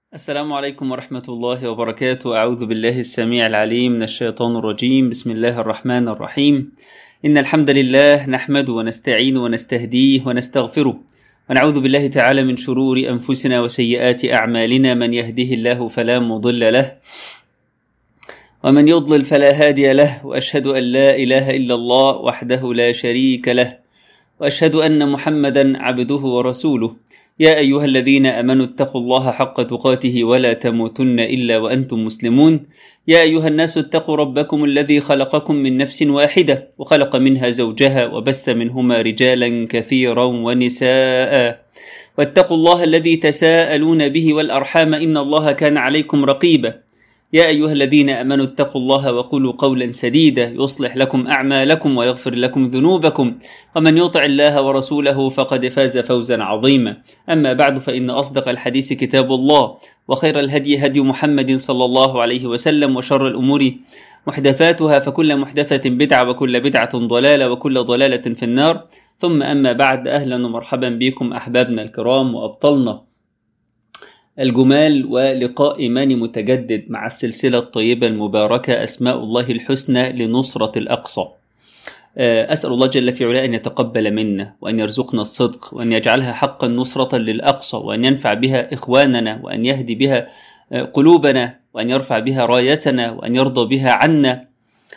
السلام عليكم ورحمة الله وبركاته أعوذ بالله السميع العليم من الشيطان الرجيم بسم الله الرحمن الرحيم إن الحمد لله نحمده ونستعين ونستهديه ونستغفره ونعوذ بالله تعالى من شرور أنفسنا وسيئات أعمالنا من يهده الله فلا مضل له ومن يضلل فلا هادي له وأشهد أن لا إله إلا الله وحده لا شريك له وأشهد أن محمدا عبده ورسوله يا أيها الذين آمنوا اتقوا الله حق تقاته ولا تموتن إلا وأنتم مسلمون يا أيها الناس اتقوا ربكم الذي خلقكم من نفس واحدة وخلق منها زوجها وبث منهما رجالا كثيرا ونساء واتقوا الله الذي تساءلون به والأرحام إن الله كان عليكم رقيبا يا أيها الذين آمنوا اتقوا الله وقولوا قولا سديدا يصلح لكم أعمالكم ويغفر لكم ذنوبكم ومن يطع الله ورسوله فقد فاز فوزا عظيما أما بعد فإن أصدق الحديث كتاب الله وخير الهدي هدي محمد صلى الله عليه وسلم وشر الأمور محدثاتها فكل محدثة بدعة وكل بدعة ضلالة وكل ضلالة في النار ثم أما بعد أهلا ومرحبا بكم أحبابنا الكرام وأبطالنا الجمال ولقاء إيماني متجدد مع السلسلة الطيبة المباركة أسماء الله الحسنى لنصرة الأقصى أسأل الله جل في علاه أن يتقبل منا وأن يرزقنا الصدق وأن يجعلها حقا نصرة للأقصى وأن ينفع بها إخواننا وأن يهدي بها قلوبنا وأن يرفع بها رايتنا وأن يرضى بها عنا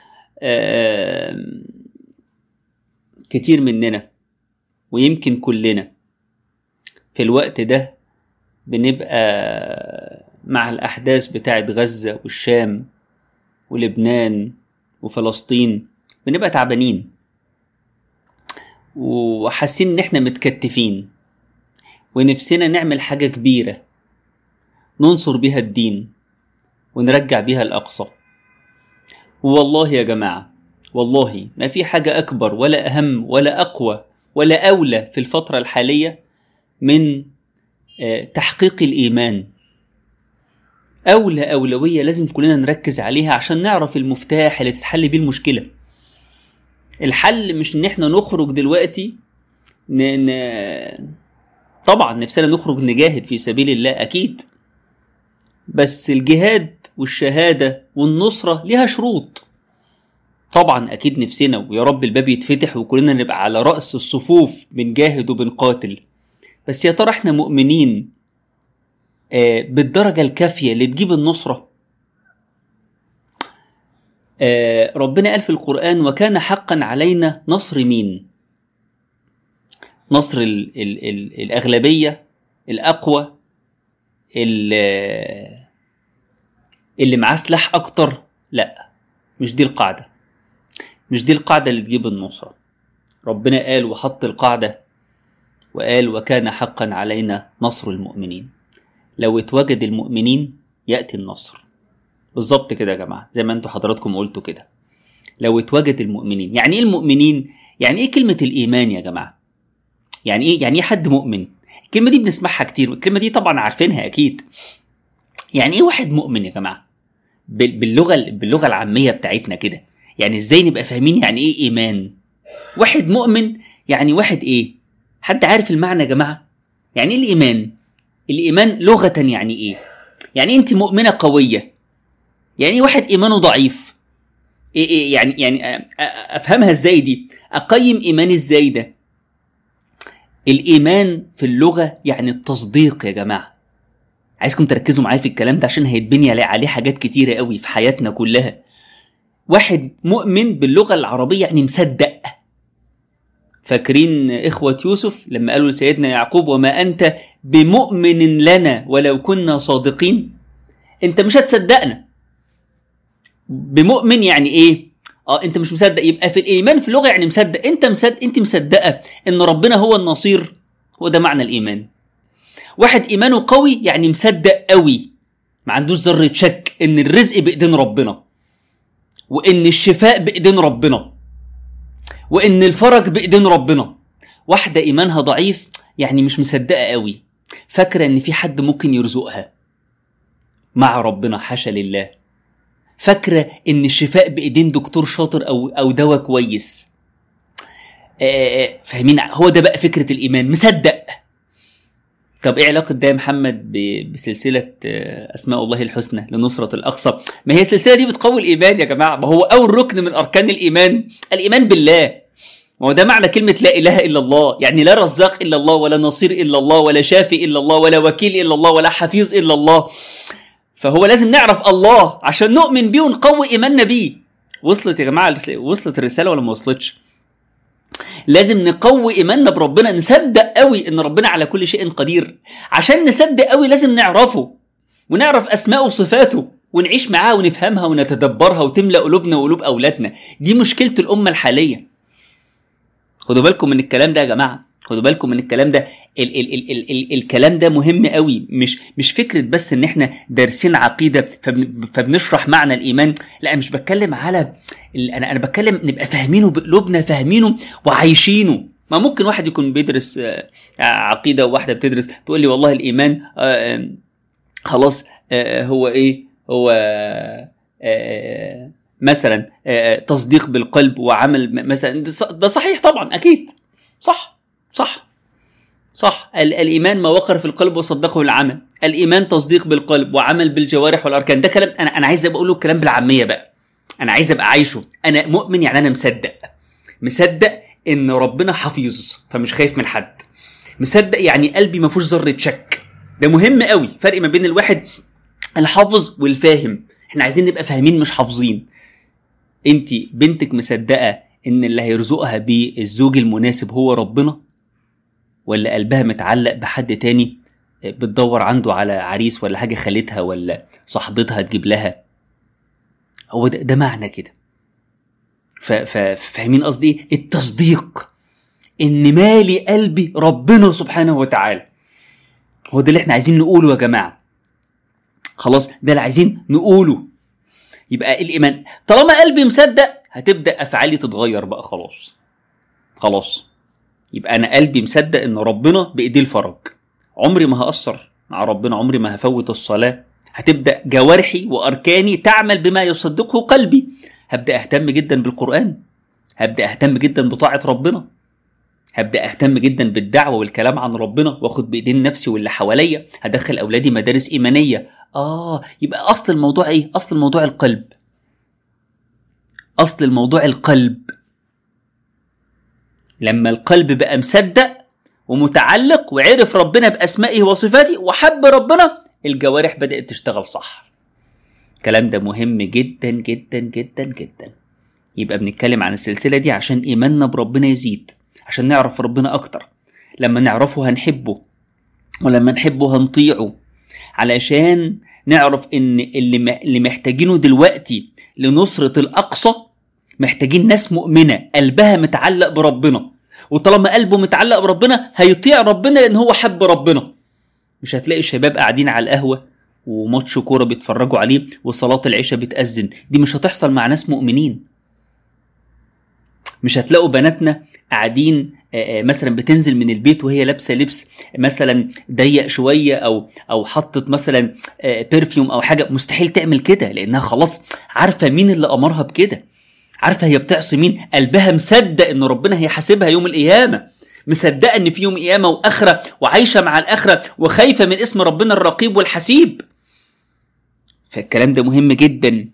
كتير مننا ويمكن كلنا في الوقت ده بنبقى مع الأحداث بتاعت غزة والشام ولبنان وفلسطين بنبقى تعبانين وحاسين إن إحنا متكتفين ونفسنا نعمل حاجة كبيرة ننصر بيها الدين ونرجع بيها الأقصى والله يا جماعة والله ما في حاجة أكبر ولا أهم ولا أقوى ولا أولى في الفترة الحالية من تحقيق الإيمان أولى أولوية لازم كلنا نركز عليها عشان نعرف المفتاح اللي تتحل بيه المشكلة الحل مش إن إحنا نخرج دلوقتي ن... ن... طبعا نفسنا نخرج نجاهد في سبيل الله أكيد بس الجهاد والشهادة والنصرة ليها شروط طبعا أكيد نفسنا ويا رب الباب يتفتح وكلنا نبقى على رأس الصفوف بنجاهد وبنقاتل بس يا ترى احنا مؤمنين آه بالدرجة الكافية اللي تجيب النصرة آه ربنا قال في القرآن وكان حقا علينا نصر مين نصر ال ال ال الأغلبية الأقوى اللي معاه سلاح أكتر لا مش دي القاعدة مش دي القاعدة اللي تجيب النصرة ربنا قال وحط القاعدة وقال وكان حقا علينا نصر المؤمنين لو اتوجد المؤمنين ياتي النصر بالظبط كده يا جماعه زي ما انتوا حضراتكم قلتوا كده لو اتوجد المؤمنين يعني ايه المؤمنين يعني ايه كلمه الايمان يا جماعه يعني ايه يعني ايه حد مؤمن الكلمه دي بنسمعها كتير والكلمه دي طبعا عارفينها اكيد يعني ايه واحد مؤمن يا جماعه باللغه باللغه العاميه بتاعتنا كده يعني ازاي نبقى فاهمين يعني ايه ايمان واحد مؤمن يعني واحد ايه حد عارف المعنى يا جماعه يعني ايه الايمان الايمان لغه يعني ايه يعني انت مؤمنه قويه يعني ايه واحد ايمانه ضعيف إيه إيه يعني يعني افهمها ازاي دي اقيم ايماني ازاي ده الايمان في اللغه يعني التصديق يا جماعه عايزكم تركزوا معايا في الكلام ده عشان هيتبني عليه حاجات كتيره قوي في حياتنا كلها واحد مؤمن باللغه العربيه يعني مصدق فاكرين إخوة يوسف لما قالوا لسيدنا يعقوب وما أنت بمؤمن لنا ولو كنا صادقين أنت مش هتصدقنا بمؤمن يعني إيه؟ اه انت مش مصدق يبقى في الايمان في اللغه يعني مصدق انت مصدق انت مصدقه ان ربنا هو النصير هو ده معنى الايمان واحد ايمانه قوي يعني مصدق قوي ما عندوش ذره شك ان الرزق بايدين ربنا وان الشفاء بايدين ربنا وان الفرج بايدين ربنا واحده ايمانها ضعيف يعني مش مصدقه قوي فاكره ان في حد ممكن يرزقها مع ربنا حاشا لله فاكره ان الشفاء بايدين دكتور شاطر او او دواء كويس آه، فاهمين هو ده بقى فكره الايمان مصدق طب ايه علاقه ده يا محمد ب- بسلسله آه، اسماء الله الحسنى لنصره الاقصى ما هي السلسله دي بتقوي الايمان يا جماعه ما هو اول ركن من اركان الايمان الايمان بالله ما هو ده معنى كلمة لا إله إلا الله يعني لا رزاق إلا الله ولا نصير إلا الله ولا شافي إلا الله ولا وكيل إلا الله ولا حفيظ إلا الله فهو لازم نعرف الله عشان نؤمن بيه ونقوي إيماننا بيه وصلت يا جماعة وصلت الرسالة ولا ما وصلتش لازم نقوي ايماننا بربنا نصدق قوي ان ربنا على كل شيء قدير عشان نصدق قوي لازم نعرفه ونعرف اسماءه وصفاته ونعيش معاه ونفهمها ونتدبرها وتملا قلوبنا وقلوب اولادنا دي مشكله الامه الحاليه خدوا بالكم من الكلام ده يا جماعه خدوا بالكم من الكلام ده ال ال ال ال ال الكلام ده مهم قوي مش مش فكره بس ان احنا دارسين عقيده فبن فبنشرح معنى الايمان لا أنا مش بتكلم على ال- انا انا بتكلم نبقى فاهمينه بقلوبنا فاهمينه وعايشينه ما ممكن واحد يكون بيدرس آه، عقيده وواحده بتدرس تقول لي والله الايمان آه، آه، خلاص آه، هو ايه هو آه، آه، مثلا آه، تصديق بالقلب وعمل م- مثلا ده ص- ده صحيح طبعا اكيد صح صح صح ال- الايمان ما وقر في القلب وصدقه العمل الايمان تصديق بالقلب وعمل بالجوارح والاركان ده كلام انا انا عايز ابقى اقول له الكلام بالعاميه بقى انا عايز ابقى عايشه انا مؤمن يعني انا مصدق مصدق ان ربنا حفيظ فمش خايف من حد مصدق يعني قلبي ما فيهوش ذره شك ده مهم قوي فرق ما بين الواحد الحافظ والفاهم احنا عايزين نبقى فاهمين مش حافظين انت بنتك مصدقه ان اللي هيرزقها بالزوج المناسب هو ربنا ولا قلبها متعلق بحد تاني بتدور عنده على عريس ولا حاجه خالتها ولا صاحبتها تجيب لها هو ده, ده معنى كده ف- ف- فاهمين قصدي ايه التصديق ان مالي قلبي ربنا سبحانه وتعالى هو ده اللي احنا عايزين نقوله يا جماعه خلاص ده اللي عايزين نقوله يبقى الايمان طالما قلبي مصدق هتبدا افعالي تتغير بقى خلاص خلاص يبقى انا قلبي مصدق ان ربنا بايديه الفرج عمري ما هاثر مع ربنا عمري ما هفوت الصلاه هتبدا جوارحي واركاني تعمل بما يصدقه قلبي هبدا اهتم جدا بالقران هبدا اهتم جدا بطاعه ربنا هبدا اهتم جدا بالدعوه والكلام عن ربنا واخد بايدين نفسي واللي حواليا هدخل اولادي مدارس ايمانيه اه يبقى اصل الموضوع ايه اصل الموضوع القلب اصل الموضوع القلب لما القلب بقى مصدق ومتعلق وعرف ربنا باسمائه وصفاته وحب ربنا الجوارح بدات تشتغل صح الكلام ده مهم جدا جدا جدا جدا يبقى بنتكلم عن السلسله دي عشان ايماننا بربنا يزيد عشان نعرف ربنا اكتر لما نعرفه هنحبه ولما نحبه هنطيعه علشان نعرف ان اللي م- اللي محتاجينه دلوقتي لنصرة الأقصى محتاجين ناس مؤمنة قلبها متعلق بربنا وطالما قلبه متعلق بربنا هيطيع ربنا لأن هو حب ربنا مش هتلاقي شباب قاعدين على القهوة وماتش كورة بيتفرجوا عليه وصلاة العشاء بتأذن دي مش هتحصل مع ناس مؤمنين مش هتلاقوا بناتنا قاعدين آه، آه، مثلا بتنزل من البيت وهي لابسه لبس مثلا ضيق شويه او او حطت مثلا بيرفيوم او حاجه مستحيل تعمل كده لانها خلاص عارفه مين اللي امرها بكده عارفه هي بتعصي مين قلبها مصدق ان ربنا هيحاسبها يوم القيامه مصدقه ان في يوم قيامه واخره وعايشه مع الاخره وخايفه من اسم ربنا الرقيب والحسيب فالكلام ده مهم جدا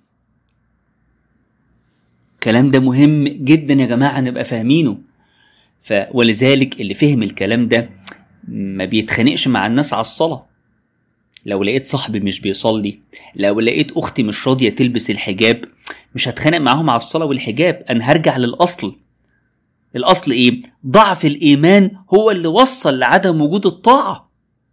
الكلام ده مهم جدا يا جماعه نبقى فاهمينه ف ولذلك اللي فهم الكلام ده ما بيتخانقش مع الناس على الصلاه لو لقيت صاحبي مش بيصلي لو لقيت اختي مش راضيه تلبس الحجاب مش هتخانق معاهم على الصلاه والحجاب انا هرجع للاصل الاصل ايه ضعف الايمان هو اللي وصل لعدم وجود الطاعه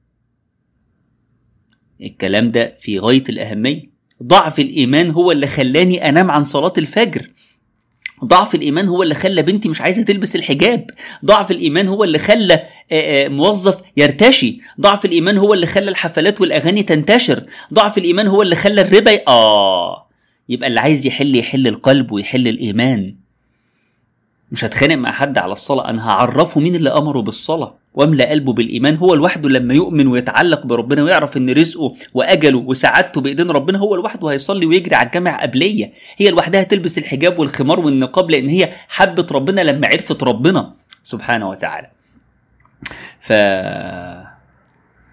الكلام ده في غايه الاهميه ضعف الايمان هو اللي خلاني انام عن صلاه الفجر ضعف الايمان هو اللي خلى بنتي مش عايزه تلبس الحجاب ضعف الايمان هو اللي خلى آه، آه، موظف يرتشي ضعف الايمان هو اللي خلى الحفلات والاغاني تنتشر ضعف الايمان هو اللي خلى الربا ي... اه يبقى اللي عايز يحل يحل القلب ويحل الايمان مش هتخانق مع حد على الصلاه انا هعرفه مين اللي امره بالصلاه واملا قلبه بالايمان هو لوحده لما يؤمن ويتعلق بربنا ويعرف ان رزقه واجله وسعادته بايدين ربنا هو لوحده هيصلي ويجري على الجامع قبليه هي لوحدها تلبس الحجاب والخمار والنقاب لان هي حبت ربنا لما عرفت ربنا سبحانه وتعالى ف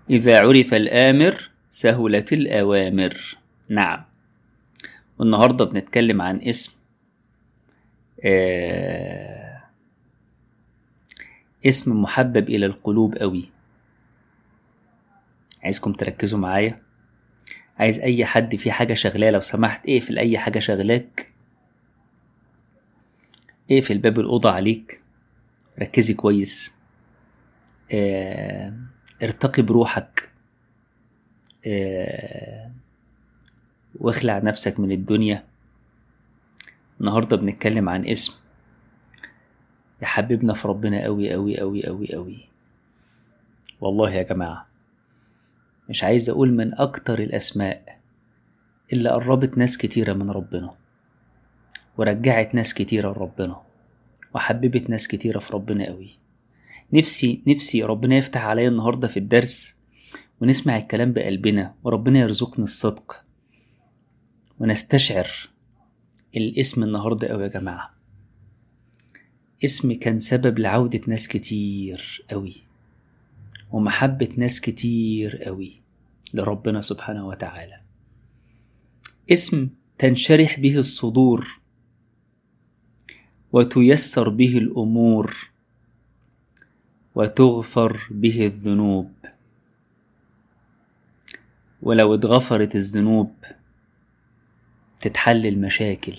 إذا عرف الآمر سهلت الأوامر نعم والنهاردة بنتكلم عن اسم آه اسم محبب إلى القلوب قوي عايزكم تركزوا معايا عايز أي حد في حاجة شغلاه لو سمحت اقفل أي حاجة شغلاك اقفل باب الأوضة عليك ركزي كويس آه ارتقي بروحك آه واخلع نفسك من الدنيا النهارده بنتكلم عن اسم يحببنا في ربنا قوي قوي قوي قوي قوي والله يا جماعه مش عايز اقول من اكتر الاسماء اللي قربت ناس كتيره من ربنا ورجعت ناس كتيره لربنا وحببت ناس كتيره في ربنا قوي نفسي نفسي ربنا يفتح عليا النهارده في الدرس ونسمع الكلام بقلبنا وربنا يرزقنا الصدق ونستشعر الاسم النهارده قوي يا جماعه اسم كان سبب لعودة ناس كتير قوي ومحبة ناس كتير قوي لربنا سبحانه وتعالى اسم تنشرح به الصدور وتيسر به الأمور وتغفر به الذنوب ولو اتغفرت الذنوب تتحل المشاكل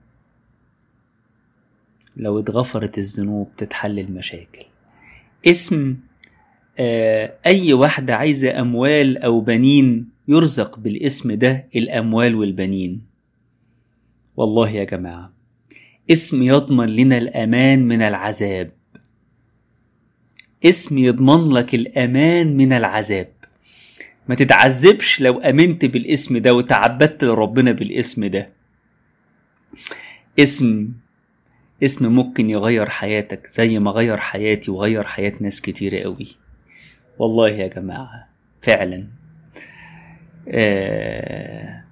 لو اتغفرت الذنوب تتحل المشاكل اسم آه أي واحدة عايزة أموال أو بنين يرزق بالاسم ده الأموال والبنين والله يا جماعة اسم يضمن لنا الأمان من العذاب اسم يضمن لك الأمان من العذاب ما تتعذبش لو امنت بالاسم ده وتعبدت لربنا بالاسم ده اسم اسم ممكن يغير حياتك زي ما غير حياتي وغير حياة ناس كتيرة قوي والله يا جماعة فعلا آه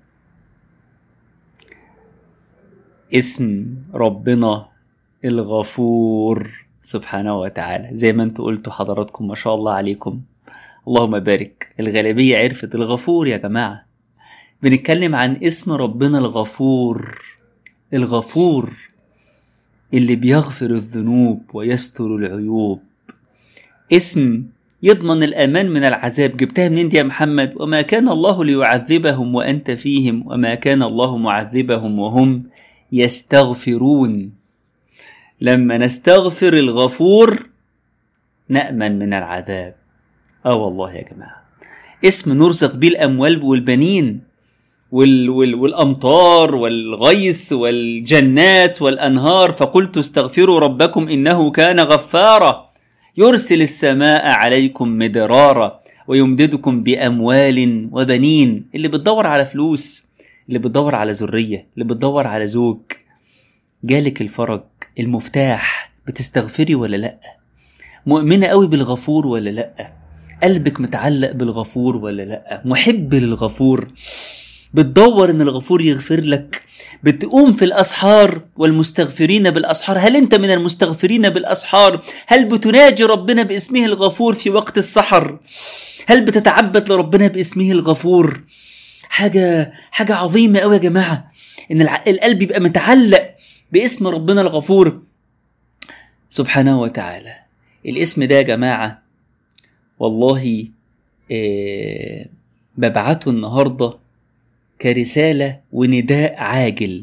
اسم ربنا الغفور سبحانه وتعالى زي ما انتوا قلتوا حضراتكم ما شاء الله عليكم اللهم بارك الغالبية عرفت الغفور يا جماعة بنتكلم عن اسم ربنا الغفور الغفور اللي بيغفر الذنوب ويستر العيوب اسم يضمن الأمان من العذاب جبتها منين دي يا محمد وما كان الله ليعذبهم وأنت فيهم وما كان الله معذبهم وهم يستغفرون لما نستغفر الغفور نأمن من العذاب اه والله يا جماعه اسم نرزق بيه الاموال والبنين وال وال والامطار والغيث والجنات والانهار فقلت استغفروا ربكم انه كان غفارا يرسل السماء عليكم مدرارا ويمددكم باموال وبنين اللي بتدور على فلوس اللي بتدور على ذريه اللي بتدور على زوج جالك الفرج المفتاح بتستغفري ولا لا مؤمنه قوي بالغفور ولا لا قلبك متعلق بالغفور ولا لا محب للغفور بتدور ان الغفور يغفر لك بتقوم في الاسحار والمستغفرين بالاسحار هل انت من المستغفرين بالاسحار هل بتناجي ربنا باسمه الغفور في وقت السحر هل بتتعبد لربنا باسمه الغفور حاجه حاجه عظيمه قوي يا جماعه ان القلب يبقى متعلق باسم ربنا الغفور سبحانه وتعالى الاسم ده يا جماعه والله آه ببعته النهارده كرساله ونداء عاجل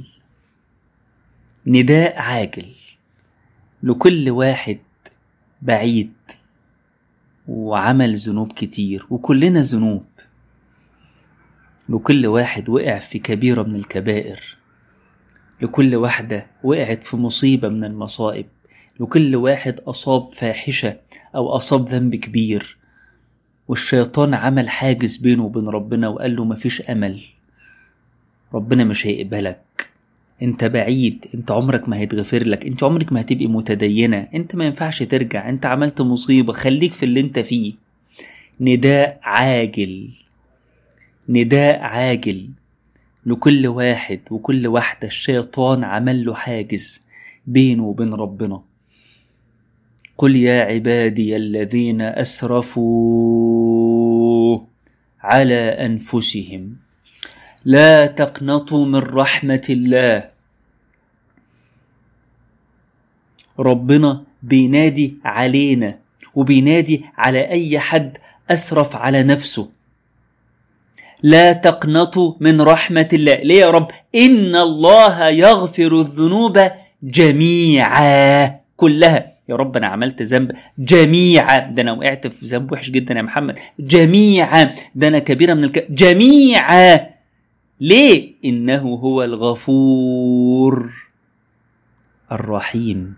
نداء عاجل لكل واحد بعيد وعمل ذنوب كتير وكلنا ذنوب لكل واحد وقع في كبيرة من الكبائر لكل واحدة وقعت في مصيبة من المصائب لكل واحد أصاب فاحشة أو أصاب ذنب كبير والشيطان عمل حاجز بينه وبين ربنا وقال له مفيش أمل ربنا مش هيقبلك انت بعيد انت عمرك ما هيتغفر لك انت عمرك ما هتبقي متدينة انت ما ينفعش ترجع انت عملت مصيبة خليك في اللي انت فيه نداء عاجل نداء عاجل لكل واحد وكل واحدة الشيطان عمل له حاجز بينه وبين ربنا قل يا عبادي الذين أسرفوا على انفسهم لا تقنطوا من رحمه الله ربنا بينادي علينا وبينادي على اي حد اسرف على نفسه لا تقنطوا من رحمه الله ليه يا رب ان الله يغفر الذنوب جميعا كلها يا رب انا عملت ذنب جميعا ده انا وقعت في ذنب وحش جدا يا محمد جميعا ده انا كبيره من الك... جميعا ليه انه هو الغفور الرحيم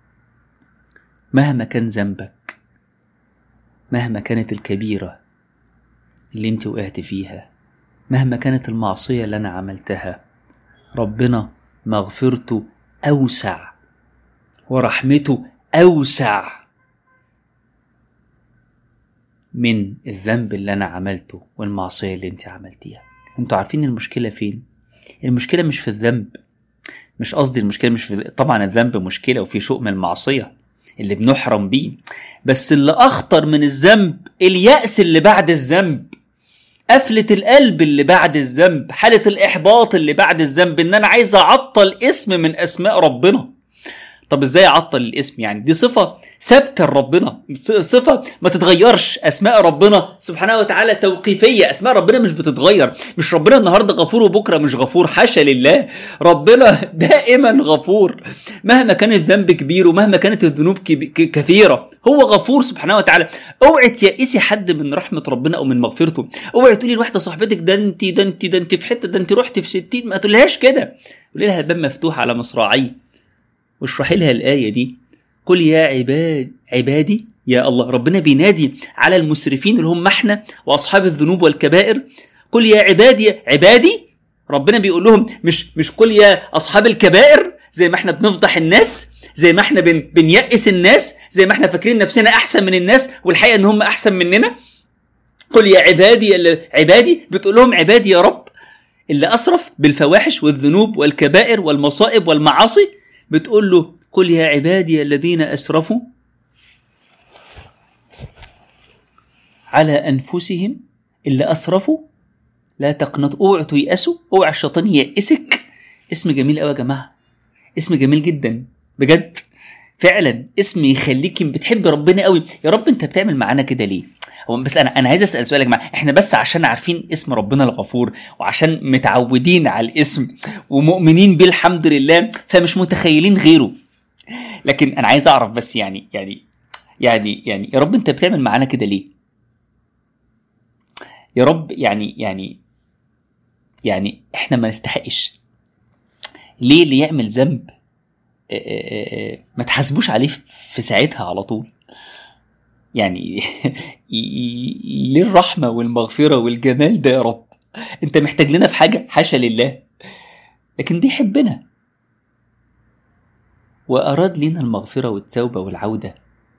مهما كان ذنبك مهما كانت الكبيره اللي انت وقعت فيها مهما كانت المعصيه اللي انا عملتها ربنا مغفرته اوسع ورحمته اوسع من الذنب اللي انا عملته والمعصيه اللي انت عملتيها انتوا عارفين المشكله فين المشكله مش في الذنب مش قصدي المشكله مش في طبعا الذنب مشكله وفي شؤم المعصيه اللي بنحرم بيه بس اللي اخطر من الذنب اليأس اللي بعد الذنب قفلة القلب اللي بعد الذنب حالة الإحباط اللي بعد الذنب إن أنا عايز أعطل اسم من أسماء ربنا طب ازاي اعطل الاسم يعني دي صفه ثابته لربنا صفه ما تتغيرش اسماء ربنا سبحانه وتعالى توقيفيه اسماء ربنا مش بتتغير مش ربنا النهارده غفور وبكره مش غفور حاشا لله ربنا دائما غفور مهما كان الذنب كبير ومهما كانت الذنوب كثيره هو غفور سبحانه وتعالى اوعي تيأسي حد من رحمه ربنا او من مغفرته اوعي تقولي لواحده صاحبتك ده انت ده انت ده انت في حته ده انت رحت في 60 ما تقولهاش كده قولي لها الباب مفتوح على مصراعيه واشرحي لها الآية دي قل يا عباد عبادي يا الله ربنا بينادي على المسرفين اللي هم احنا واصحاب الذنوب والكبائر قل يا عبادي عبادي ربنا بيقول لهم مش مش قل يا اصحاب الكبائر زي ما احنا بنفضح الناس زي ما احنا بن بنيأس الناس زي ما احنا فاكرين نفسنا احسن من الناس والحقيقه ان هم احسن مننا قل يا عبادي عبادي بتقول لهم عبادي يا رب اللي اسرف بالفواحش والذنوب والكبائر والمصائب والمعاصي بتقول له قل يا عبادي الذين اسرفوا على انفسهم اللي اسرفوا لا تقنطوا اوعوا تيأسوا اوعى الشيطان ييأسك اسم جميل قوي يا جماعه اسم جميل جدا بجد فعلا اسم يخليك بتحب ربنا قوي يا رب انت بتعمل معانا كده ليه هو بس انا انا عايز اسال سؤال يا جماعه احنا بس عشان عارفين اسم ربنا الغفور وعشان متعودين على الاسم ومؤمنين بيه الحمد لله فمش متخيلين غيره لكن انا عايز اعرف بس يعني يعني يعني يعني يا رب انت بتعمل معانا كده ليه يا رب يعني يعني يعني احنا ما نستحقش ليه اللي يعمل ذنب ما تحاسبوش عليه في ساعتها على طول يعني ليه الرحمه والمغفره والجمال ده يا رب انت محتاج لنا في حاجه حاشا لله لكن بيحبنا واراد لنا المغفره والتوبه والعوده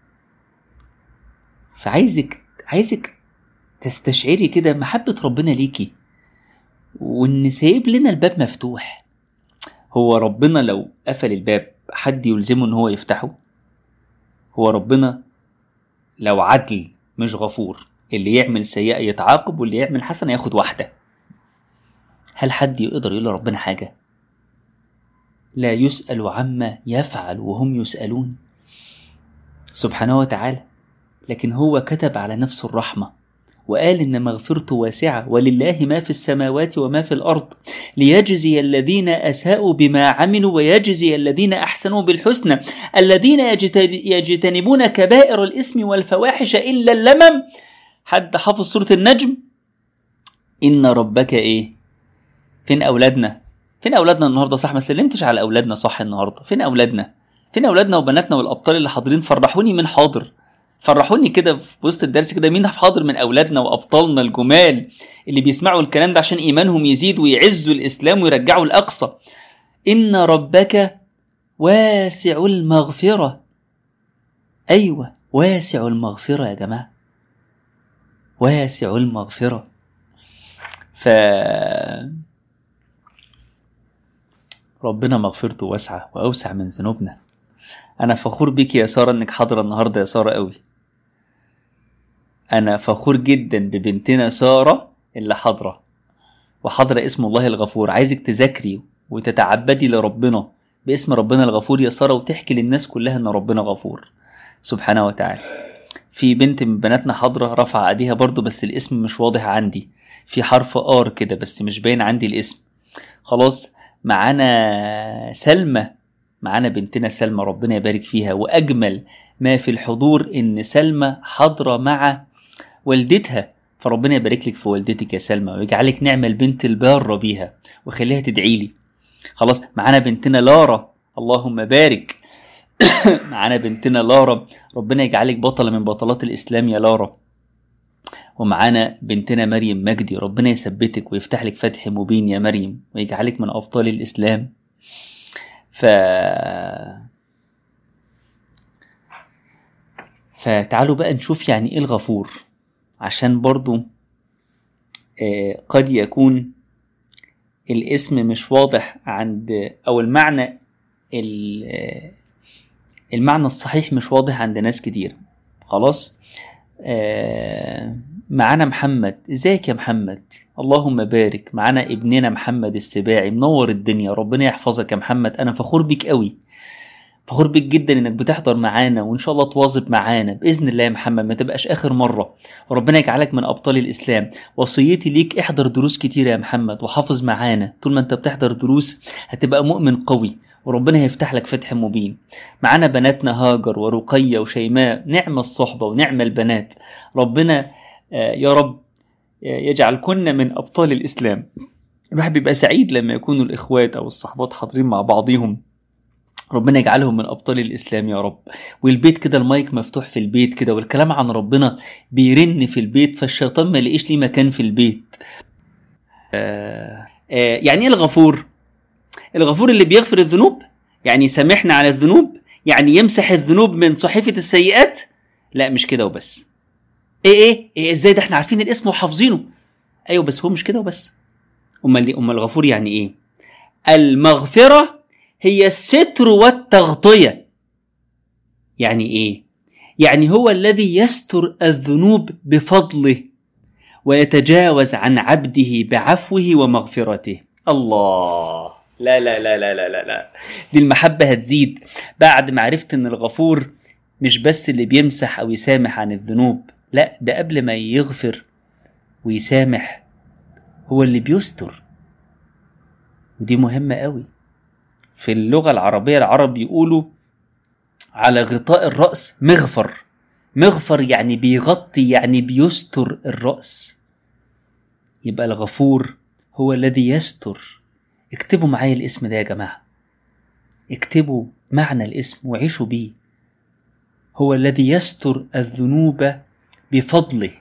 فعايزك عايزك تستشعري كده محبه ربنا ليكي وان سايب لنا الباب مفتوح هو ربنا لو قفل الباب حد يلزمه ان هو يفتحه هو ربنا لو عدل مش غفور اللي يعمل سيئة يتعاقب واللي يعمل حسنة ياخد واحدة هل حد يقدر يقول لربنا حاجة لا يسأل عما يفعل وهم يسألون سبحانه وتعالى لكن هو كتب على نفسه الرحمة وقال إن مغفرته واسعة ولله ما في السماوات وما في الأرض ليجزي الذين أساءوا بما عملوا ويجزي الذين أحسنوا بالحسنى الذين يجتنبون كبائر الإثم والفواحش إلا اللمم حد حافظ سورة النجم إن ربك إيه فين أولادنا فين أولادنا النهاردة صح ما سلمتش على أولادنا صح النهاردة فين أولادنا فين أولادنا وبناتنا والأبطال اللي حاضرين فرحوني من حاضر فرحوني كده في وسط الدرس كده مين حاضر من اولادنا وابطالنا الجمال اللي بيسمعوا الكلام ده عشان ايمانهم يزيد ويعزوا الاسلام ويرجعوا الاقصى ان ربك واسع المغفره ايوه واسع المغفره يا جماعه واسع المغفره ف ربنا مغفرته واسعه واوسع من ذنوبنا انا فخور بيك يا ساره انك حاضره النهارده يا ساره قوي انا فخور جدا ببنتنا ساره اللي حاضرة وحاضرة اسم الله الغفور عايزك تذاكري وتتعبدي لربنا باسم ربنا الغفور يا سارة وتحكي للناس كلها ان ربنا غفور سبحانه وتعالى في بنت من بناتنا حاضرة رفع ايديها برضو بس الاسم مش واضح عندي في حرف ار كده بس مش باين عندي الاسم خلاص معانا سلمى معانا بنتنا سلمى ربنا يبارك فيها واجمل ما في الحضور ان سلمى حاضره مع والدتها فربنا يبارك لك في والدتك يا سلمى ويجعلك نعمة البنت البارة بيها وخليها تدعي لي خلاص معانا بنتنا لارا اللهم بارك معانا بنتنا لارا ربنا يجعلك بطلة من بطلات الإسلام يا لارا ومعانا بنتنا مريم مجدي ربنا يثبتك ويفتح لك فتح مبين يا مريم ويجعلك من أبطال الإسلام ف فتعالوا بقى نشوف يعني ايه الغفور عشان برضو آه، قد يكون الاسم مش واضح عند او المعنى ال- آه، المعنى الصحيح مش واضح عند ناس كتير خلاص آه، معانا محمد ازيك يا محمد اللهم بارك معانا ابننا محمد السباعي منور الدنيا ربنا يحفظك يا محمد انا فخور بيك قوي فخور بيك جدا انك بتحضر معانا وان شاء الله تواظب معانا باذن الله يا محمد ما تبقاش اخر مره وربنا يجعلك من ابطال الاسلام وصيتي ليك احضر دروس كتير يا محمد وحافظ معانا طول ما انت بتحضر دروس هتبقى مؤمن قوي وربنا هيفتح لك فتح مبين معانا بناتنا هاجر ورقية وشيماء نعم الصحبة ونعم البنات ربنا آه، يا رب آه، يجعلكن من أبطال الإسلام الواحد بيبقى سعيد لما يكونوا الإخوات أو الصحبات حاضرين مع بعضهم ربنا يجعلهم من ابطال الاسلام يا رب والبيت كده المايك مفتوح في البيت كده والكلام عن ربنا بيرن في البيت فالشيطان ما يلاقيش ليه مكان في البيت آه آه يعني ايه الغفور الغفور اللي بيغفر الذنوب يعني يسامحنا على الذنوب يعني يمسح الذنوب من صحيفه السيئات لا مش كده وبس ايه ايه, إيه ازاي ده احنا عارفين الاسم وحافظينه ايوه بس هو مش كده وبس امال امال الغفور يعني ايه المغفره هي الستر والتغطيه يعني ايه يعني هو الذي يستر الذنوب بفضله ويتجاوز عن عبده بعفوه ومغفرته الله لا لا لا لا لا لا لا دي المحبة هتزيد بعد ما عرفت ان الغفور مش بس اللي بيمسح او يسامح عن الذنوب لا ده قبل ما يغفر ويسامح هو اللي بيستر ودي مهمة قوي في اللغة العربية العرب يقولوا على غطاء الرأس مغفر مغفر يعني بيغطي يعني بيستر الرأس يبقى الغفور هو الذي يستر اكتبوا معايا الاسم ده يا جماعة اكتبوا معنى الاسم وعيشوا بيه هو الذي يستر الذنوب بفضله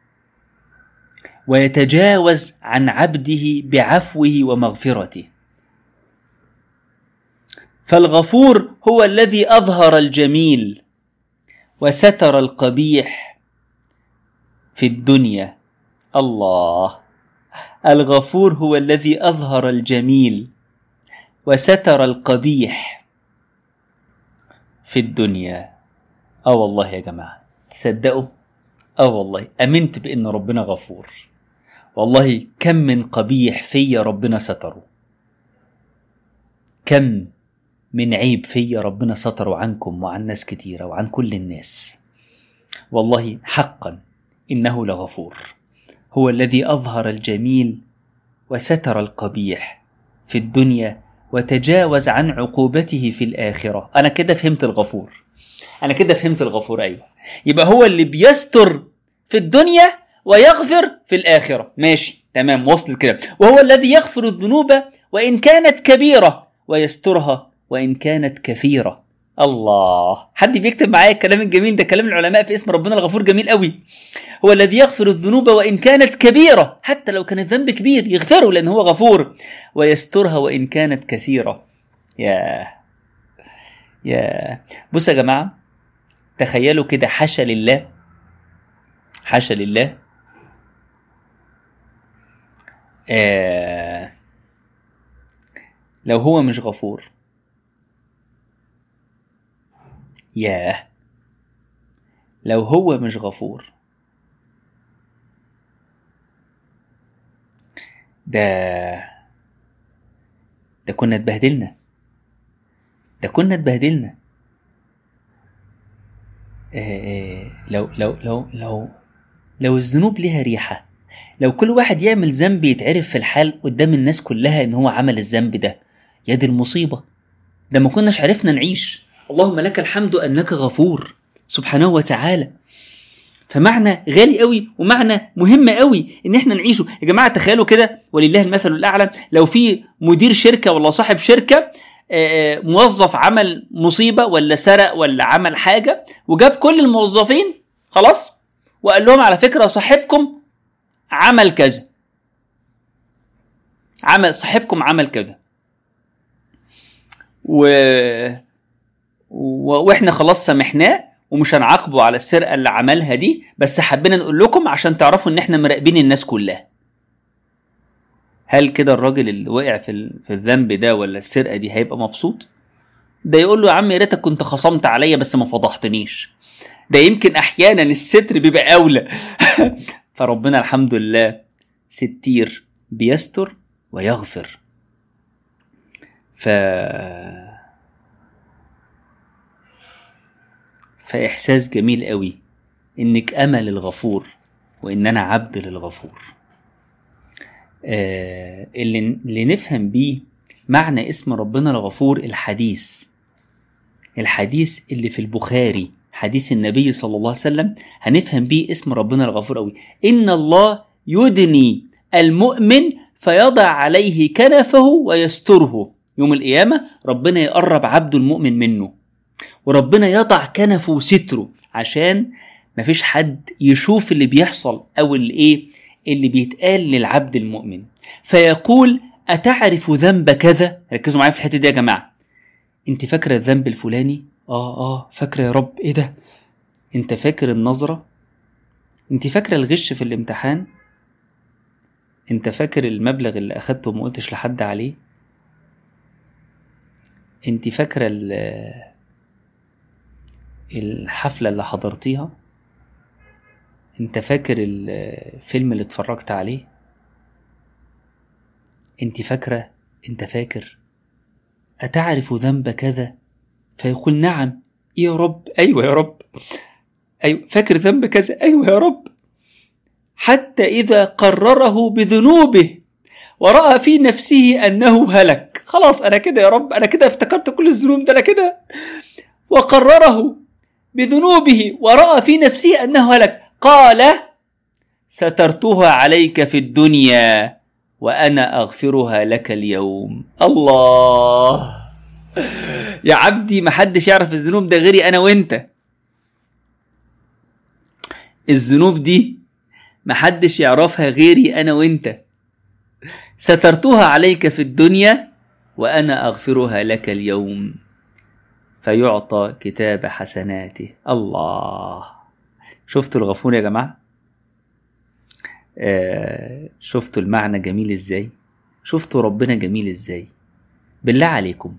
ويتجاوز عن عبده بعفوه ومغفرته فالغفور هو الذي اظهر الجميل وستر القبيح في الدنيا الله الغفور هو الذي اظهر الجميل وستر القبيح في الدنيا اه والله يا جماعه تصدقوا اه والله امنت بان ربنا غفور والله كم من قبيح فيا ربنا ستره كم من عيب فيا ربنا ستره عنكم وعن ناس كتيرة وعن كل الناس والله حقا إنه لغفور هو الذي أظهر الجميل وستر القبيح في الدنيا وتجاوز عن عقوبته في الآخرة أنا كده فهمت الغفور أنا كده فهمت الغفور أيوة يبقى هو اللي بيستر في الدنيا ويغفر في الآخرة ماشي تمام وصلت كده وهو الذي يغفر الذنوب وإن كانت كبيرة ويسترها وإن كانت كثيرة الله حد بيكتب معايا الكلام الجميل ده كلام العلماء في اسم ربنا الغفور جميل قوي هو الذي يغفر الذنوب وإن كانت كبيرة حتى لو كان الذنب كبير يغفره لأن هو غفور ويسترها وإن كانت كثيرة يا يا بص يا جماعة تخيلوا كده حاشا لله حاشا لله آه لو هو مش غفور ياه لو هو مش غفور ده ده كنا اتبهدلنا ده كنا اتبهدلنا آه، لو لو لو لو لو الذنوب ليها ريحة لو كل واحد يعمل ذنب يتعرف في الحال قدام الناس كلها ان هو عمل الذنب ده يا دي المصيبة ده ما كناش عرفنا نعيش اللهم لك الحمد انك غفور سبحانه وتعالى فمعنى غالي قوي ومعنى مهم قوي ان احنا نعيشه يا جماعه تخيلوا كده ولله المثل الاعلى لو في مدير شركه ولا صاحب شركه آه، آه، موظف عمل مصيبه ولا سرق ولا عمل حاجه وجاب كل الموظفين خلاص وقال لهم على فكره صاحبكم عمل كذا عمل صاحبكم عمل كذا و... و... واحنا خلاص سامحناه ومش هنعاقبه على السرقه اللي عملها دي بس حبينا نقول لكم عشان تعرفوا ان احنا مراقبين الناس كلها هل كده الراجل اللي وقع في ال- في الذنب ده ولا السرقه دي هيبقى مبسوط ده يقول له يا عم يا ريتك كنت خصمت عليا بس ما فضحتنيش ده يمكن احيانا الستر بيبقى اولى فربنا الحمد لله ستير بيستر ويغفر ف فإحساس جميل قوي إنك أمل الغفور وإن أنا عبد للغفور آه اللي, اللي نفهم بيه معنى اسم ربنا الغفور الحديث الحديث اللي في البخاري حديث النبي صلى الله عليه وسلم هنفهم بيه اسم ربنا الغفور قوي إن الله يدني المؤمن فيضع عليه كنفه ويستره يوم القيامة ربنا يقرب عبده المؤمن منه وربنا يضع كنفه وستره عشان مفيش حد يشوف اللي بيحصل او اللي ايه اللي بيتقال للعبد المؤمن فيقول اتعرف ذنب كذا ركزوا معايا في الحته دي يا جماعه انت فاكره الذنب الفلاني اه اه فاكره يا رب ايه ده انت فاكر النظره انت فاكره الغش في الامتحان انت فاكر المبلغ اللي اخدته وما قلتش لحد عليه انت فاكره ال- الحفلة اللي حضرتيها انت فاكر الفيلم اللي اتفرجت عليه انت فاكرة انت فاكر أتعرف ذنب كذا فيقول نعم إيه يا رب أيوة يا رب أيوة فاكر ذنب كذا أيوة يا رب حتى إذا قرره بذنوبه ورأى في نفسه أنه هلك خلاص أنا كده يا رب أنا كده افتكرت كل الذنوب ده أنا كده وقرره بذنوبه ورأى في نفسه أنه هلك قال سترتها عليك في الدنيا وأنا أغفرها لك اليوم الله يا عبدي محدش يعرف الذنوب ده غيري أنا وأنت الذنوب دي محدش يعرفها غيري أنا وأنت سترتها عليك في الدنيا وأنا أغفرها لك اليوم فيعطى كتاب حسناته الله شفتوا الغفور يا جماعة آه شفتوا المعنى جميل ازاي شفتوا ربنا جميل ازاي بالله عليكم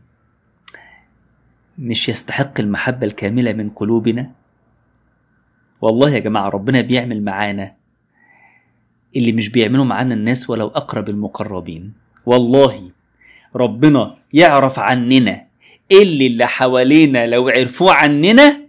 مش يستحق المحبة الكاملة من قلوبنا والله يا جماعة ربنا بيعمل معانا اللي مش بيعملوا معانا الناس ولو أقرب المقربين والله ربنا يعرف عننا اللي اللي حوالينا لو عرفوه عننا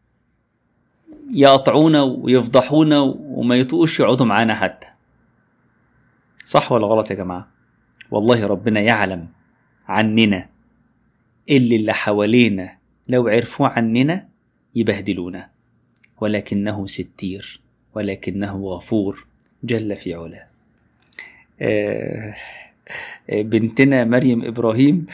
يقطعونا ويفضحونا وما يطقوش يقعدوا معانا حتى صح ولا غلط يا جماعة والله ربنا يعلم عننا اللي اللي حوالينا لو عرفوه عننا يبهدلونا ولكنه ستير ولكنه غفور جل في علاه آه بنتنا مريم ابراهيم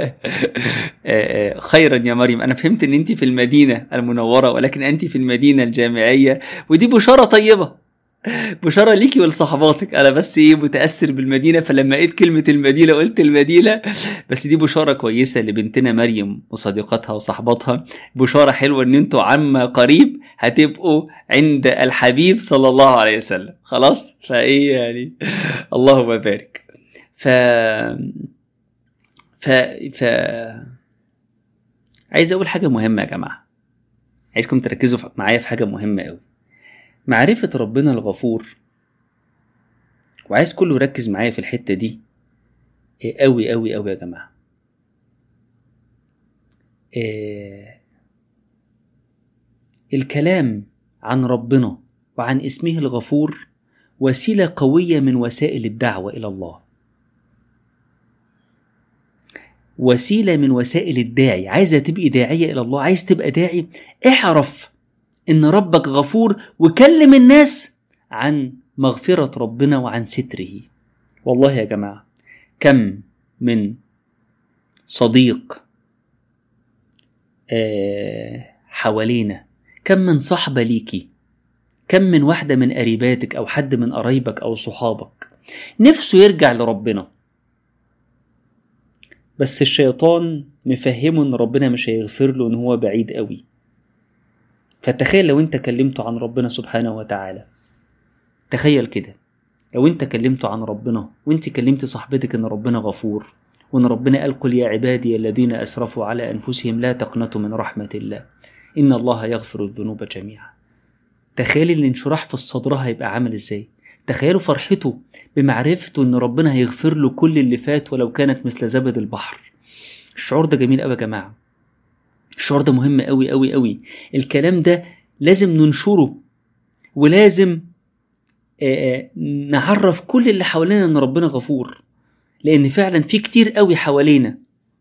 خيرا يا مريم انا فهمت ان انت في المدينه المنوره ولكن انت في المدينه الجامعيه ودي بشاره طيبه بشاره ليكي ولصحباتك انا بس ايه متاثر بالمدينه فلما لقيت كلمه المدينه قلت المدينه بس دي بشاره كويسه لبنتنا مريم وصديقاتها وصحباتها بشاره حلوه ان انتوا عما قريب هتبقوا عند الحبيب صلى الله عليه وسلم خلاص فايه يعني اللهم بارك ف ف ف عايز اقول حاجه مهمه يا جماعه عايزكم تركزوا معايا في حاجه مهمه قوي معرفه ربنا الغفور وعايز كله يركز معايا في الحتة دي إيه أوي أوي أوي يا جماعة إيه الكلام عن ربنا وعن اسمه الغفور وسيلة قوية من وسائل الدعوة إلى الله وسيلة من وسائل الداعي عايزة تبقي داعية إلى الله عايز تبقى داعي اعرف إن ربك غفور وكلم الناس عن مغفرة ربنا وعن ستره والله يا جماعة كم من صديق آه حوالينا كم من صحبة ليكي كم من واحدة من قريباتك أو حد من قرايبك أو صحابك نفسه يرجع لربنا بس الشيطان مفهمه ان ربنا مش هيغفر له ان هو بعيد قوي فتخيل لو انت كلمته عن ربنا سبحانه وتعالى تخيل كده لو انت كلمته عن ربنا وانت كلمت صاحبتك ان ربنا غفور وان ربنا قال قل يا عبادي الذين اسرفوا على انفسهم لا تقنطوا من رحمه الله ان الله يغفر الذنوب جميعا تخيل الانشراح في الصدر هيبقى عامل ازاي تخيلوا فرحته بمعرفته ان ربنا هيغفر له كل اللي فات ولو كانت مثل زبد البحر الشعور ده جميل قوي يا جماعه الشعور ده مهم قوي قوي قوي الكلام ده لازم ننشره ولازم آه نعرف كل اللي حوالينا ان ربنا غفور لان فعلا في كتير قوي حوالينا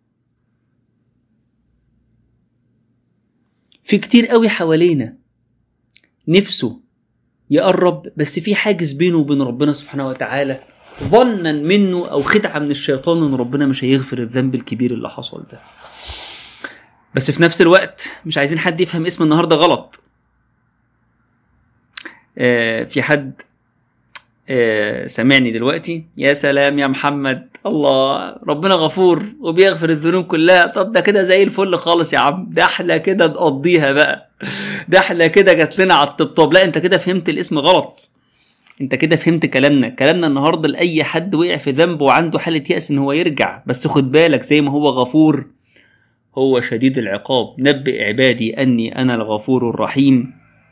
في كتير قوي حوالينا نفسه يقرب بس في حاجز بينه وبين ربنا سبحانه وتعالى ظنا منه او خدعه من الشيطان ان ربنا مش هيغفر الذنب الكبير اللي حصل ده بس في نفس الوقت مش عايزين حد يفهم اسم النهارده غلط آه في حد آه سامعني دلوقتي يا سلام يا محمد الله ربنا غفور وبيغفر الذنوب كلها طب ده كده زي الفل خالص يا عم ده احلى كده نقضيها بقى ده احنا كده جات لنا على الطبطاب لا انت كده فهمت الاسم غلط انت كده فهمت كلامنا كلامنا النهارده لاي حد وقع في ذنب وعنده حاله يأس ان هو يرجع بس خد بالك زي ما هو غفور هو شديد العقاب نبئ عبادي اني انا الغفور الرحيم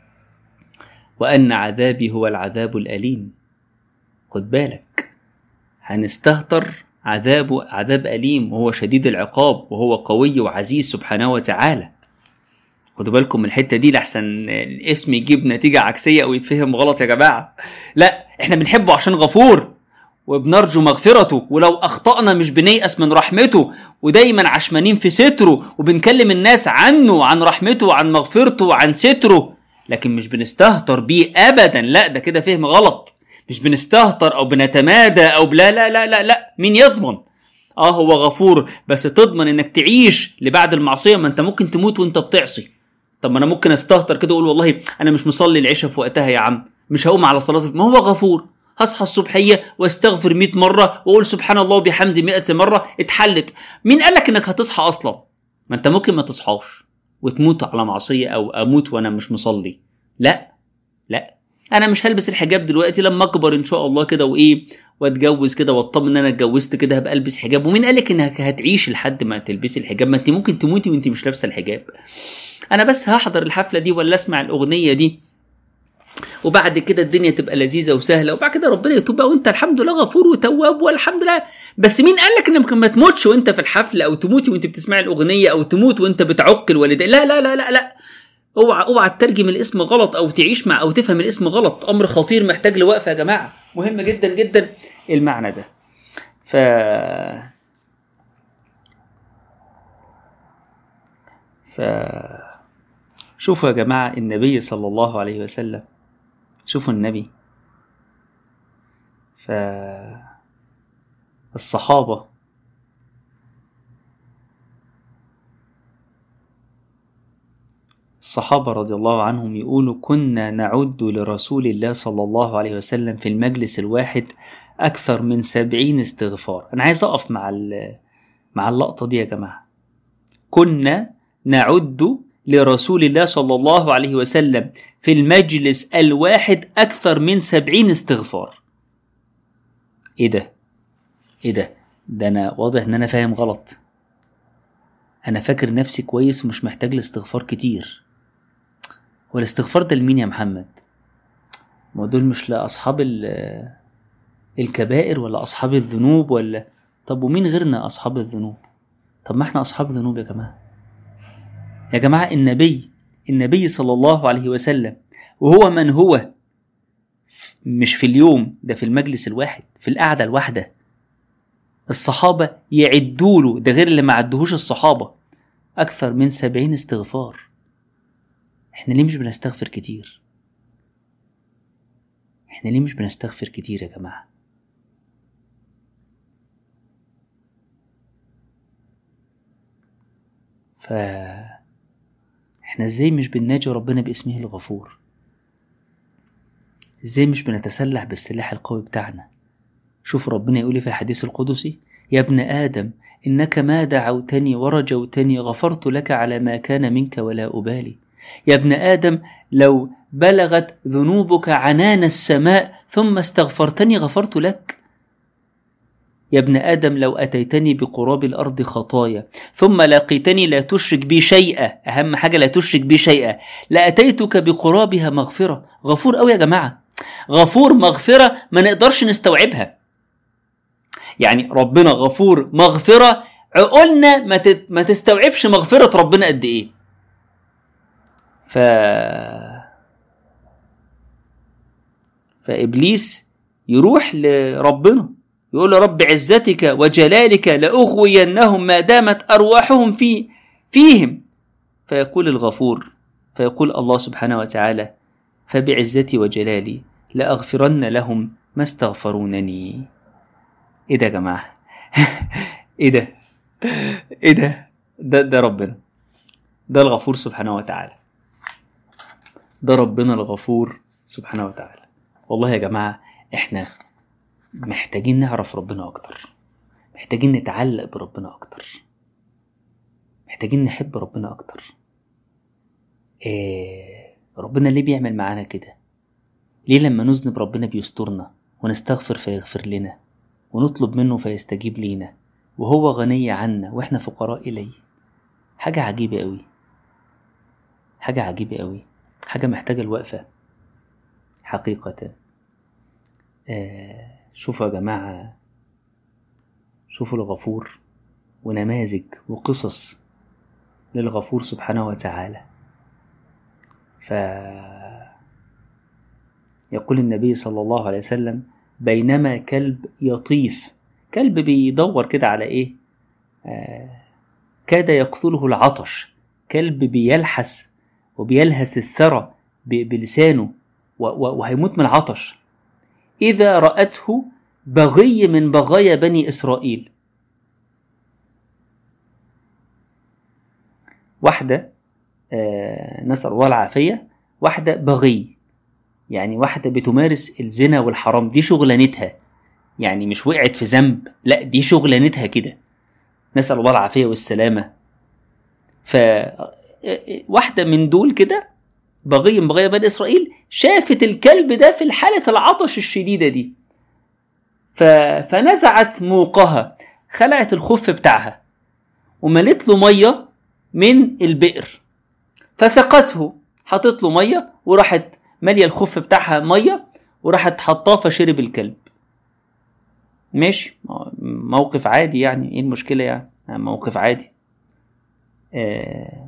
وان عذابي هو العذاب الاليم خد بالك هنستهتر عذابه عذاب اليم وهو شديد العقاب وهو قوي وعزيز سبحانه وتعالى خدوا بالكم من الحته دي لحسن الاسم يجيب نتيجه عكسيه او يتفهم غلط يا جماعه لا احنا بنحبه عشان غفور وبنرجو مغفرته ولو اخطانا مش بنيأس من رحمته ودايما عشمانين في ستره وبنكلم الناس عنه وعن رحمته وعن مغفرته وعن ستره لكن مش بنستهتر بيه ابدا لا ده كده فهم غلط مش بنستهتر او بنتمادى او لا لا لا لا لا مين يضمن اه هو غفور بس تضمن انك تعيش لبعد المعصيه ما انت ممكن تموت وانت بتعصي طب ما انا ممكن استهتر كده واقول والله انا مش مصلي العشاء في وقتها يا عم مش هقوم على صلاه ما هو غفور هصحى الصبحيه واستغفر 100 مره واقول سبحان الله وبحمده 100 مره اتحلت مين قال لك انك هتصحى اصلا ما انت ممكن ما تصحاش وتموت على معصيه او اموت وانا مش مصلي لا لا انا مش هلبس الحجاب دلوقتي لما اكبر ان شاء الله كده وايه واتجوز كده واطمن ان انا اتجوزت كده هبقى البس حجاب ومين قالك انك هتعيش لحد ما تلبسي الحجاب ما انت ممكن تموتي وانت مش لابسه الحجاب انا بس هحضر الحفله دي ولا اسمع الاغنيه دي وبعد كده الدنيا تبقى لذيذه وسهله وبعد كده ربنا يتوب بقى وانت الحمد لله غفور وتواب والحمد لله بس مين قال لك انك ما تموتش وانت في الحفله او تموتي وانت بتسمعي الاغنيه او تموت وانت بتعق الوالدين لا لا لا لا لا اوعى اوعى تترجم الاسم غلط او تعيش مع او تفهم الاسم غلط امر خطير محتاج لوقفه يا جماعه مهم جدا جدا المعنى ده ف ف شوفوا يا جماعه النبي صلى الله عليه وسلم شوفوا النبي ف الصحابه الصحابة رضي الله عنهم يقولوا كنا نعد لرسول الله صلى الله عليه وسلم في المجلس الواحد أكثر من سبعين استغفار أنا عايز أقف مع مع اللقطة دي يا جماعة كنا نعد لرسول الله صلى الله عليه وسلم في المجلس الواحد أكثر من سبعين استغفار إيه ده؟ إيه ده؟ ده أنا واضح إن أنا فاهم غلط أنا فاكر نفسي كويس ومش محتاج لاستغفار كتير والاستغفار ده لمين يا محمد ما دول مش لاصحاب ال الكبائر ولا أصحاب الذنوب ولا طب ومين غيرنا أصحاب الذنوب طب ما احنا أصحاب ذنوب يا جماعة يا جماعة النبي النبي صلى الله عليه وسلم وهو من هو مش في اليوم ده في المجلس الواحد في القعدة الواحدة الصحابة يعدوا له ده غير اللي ما عدهوش الصحابة أكثر من سبعين استغفار احنا ليه مش بنستغفر كتير احنا ليه مش بنستغفر كتير يا جماعة ف احنا ازاي مش بنناجي ربنا باسمه الغفور ازاي مش بنتسلح بالسلاح القوي بتاعنا شوف ربنا يقول في الحديث القدسي يا ابن آدم إنك ما دعوتني ورجوتني غفرت لك على ما كان منك ولا أبالي يا ابن آدم لو بلغت ذنوبك عنان السماء ثم استغفرتني غفرت لك يا ابن آدم لو أتيتني بقراب الأرض خطايا ثم لقيتني لا تشرك بي شيئا أهم حاجة لا تشرك بي شيئا لأتيتك بقرابها مغفرة غفور أوي يا جماعة غفور مغفرة ما نقدرش نستوعبها يعني ربنا غفور مغفرة عقولنا ما, ما تستوعبش مغفرة ربنا قد إيه ف فإبليس يروح لربنا يقول له رب عزتك وجلالك لأغوينهم ما دامت أرواحهم في فيهم فيقول الغفور فيقول الله سبحانه وتعالى فبعزتي وجلالي لأغفرن لهم ما استغفرونني ايه ده يا جماعة ايه ده ايه ده ده ده ربنا ده الغفور سبحانه وتعالى ده ربنا الغفور سبحانه وتعالى والله يا جماعة احنا محتاجين نعرف ربنا اكتر محتاجين نتعلق بربنا اكتر محتاجين نحب ربنا اكتر إيه ربنا ليه بيعمل معانا كده ليه لما نذنب ربنا بيسترنا ونستغفر فيغفر لنا ونطلب منه فيستجيب لينا وهو غني عنا واحنا فقراء اليه حاجة عجيبة قوي حاجة عجيبة قوي حاجة محتاجة الوقفة حقيقة آه شوفوا يا جماعة شوفوا الغفور ونماذج وقصص للغفور سبحانه وتعالى ف يقول النبي صلى الله عليه وسلم بينما كلب يطيف كلب بيدور كده على ايه آه كاد يقتله العطش كلب بيلحس وبيلهس الثرى بلسانه وهيموت من العطش إذا رأته بغي من بغايا بني إسرائيل واحدة آه نسأل الله العافية واحدة بغي يعني واحدة بتمارس الزنا والحرام دي شغلانتها يعني مش وقعت في ذنب لا دي شغلانتها كده نسأل الله العافية والسلامة ف واحدة من دول كده بغي من بغايا بني إسرائيل شافت الكلب ده في حالة العطش الشديدة دي ف... فنزعت موقها خلعت الخف بتاعها وملت له مية من البئر فسقته حطت له مية وراحت مالية الخف بتاعها مية وراحت حطاه فشرب الكلب ماشي موقف عادي يعني ايه المشكلة يعني موقف عادي آه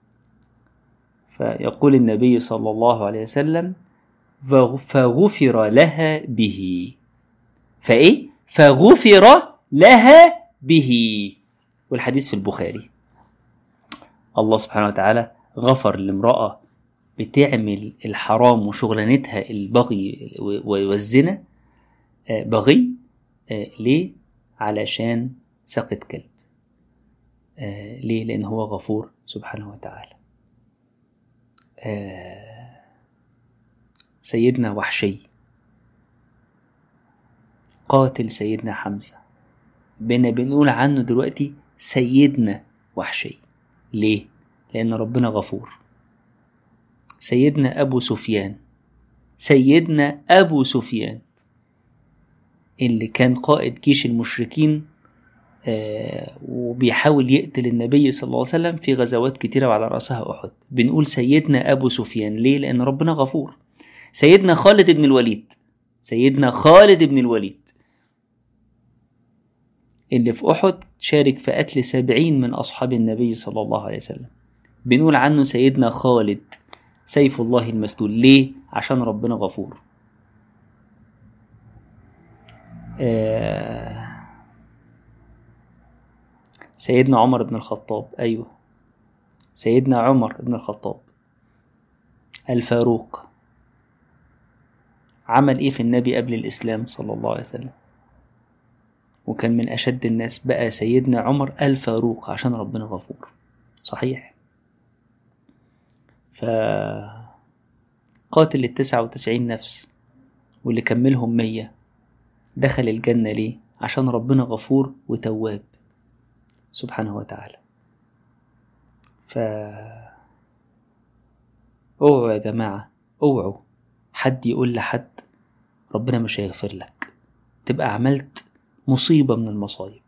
فيقول النبي صلى الله عليه وسلم فغفر لها به فايه فغفر لها به والحديث في البخاري الله سبحانه وتعالى غفر لامرأة بتعمل الحرام وشغلانتها البغي والزنا بغي ليه علشان سقط كلب ليه لأن هو غفور سبحانه وتعالى سيدنا وحشي قاتل سيدنا حمزة بنا بنقول عنه دلوقتي سيدنا وحشي ليه؟ لأن ربنا غفور سيدنا أبو سفيان سيدنا أبو سفيان اللي كان قائد جيش المشركين آه وبيحاول يقتل النبي صلى الله عليه وسلم في غزوات كتيرة وعلى رأسها أحد بنقول سيدنا أبو سفيان ليه؟ لأن ربنا غفور سيدنا خالد بن الوليد سيدنا خالد بن الوليد اللي في أحد شارك في قتل سبعين من أصحاب النبي صلى الله عليه وسلم بنقول عنه سيدنا خالد سيف الله المسلول ليه؟ عشان ربنا غفور آه سيدنا عمر بن الخطاب أيوه سيدنا عمر بن الخطاب الفاروق عمل ايه في النبي قبل الاسلام صلى الله عليه وسلم وكان من اشد الناس بقى سيدنا عمر الفاروق عشان ربنا غفور صحيح ف قاتل التسعة وتسعين نفس واللي كملهم مية دخل الجنة ليه عشان ربنا غفور وتواب سبحانه وتعالى ف اوعوا يا جماعة اوعوا حد يقول لحد ربنا مش هيغفر لك تبقى عملت مصيبة من المصايب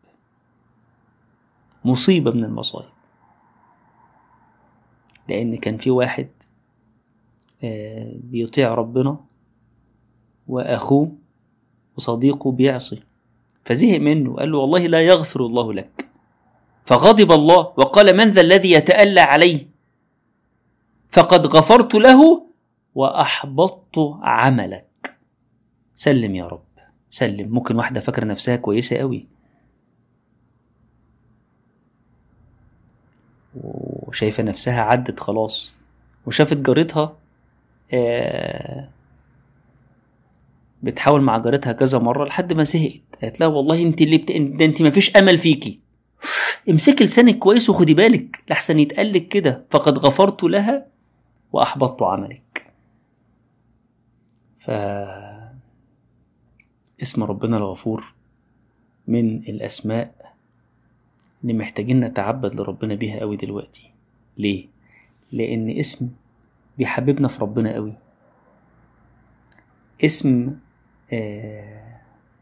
مصيبة من المصايب لأن كان في واحد بيطيع ربنا وأخوه وصديقه بيعصي فزهق منه قال له والله لا يغفر الله لك فغضب الله وقال من ذا الذي يتألى عليه فقد غفرت له وأحبطت عملك سلم يا رب سلم ممكن واحدة فاكرة نفسها كويسة قوي وشايفة نفسها عدت خلاص وشافت جارتها آه بتحاول مع جارتها كذا مرة لحد ما زهقت قالت لها والله انت اللي بت... ده انت مفيش امل فيكي امسكي لسانك كويس وخدي بالك لحسن يتقالك كده فقد غفرت لها واحبطت عملك ف اسم ربنا الغفور من الاسماء اللي محتاجين نتعبد لربنا بيها قوي دلوقتي ليه لان اسم بيحببنا في ربنا قوي اسم آه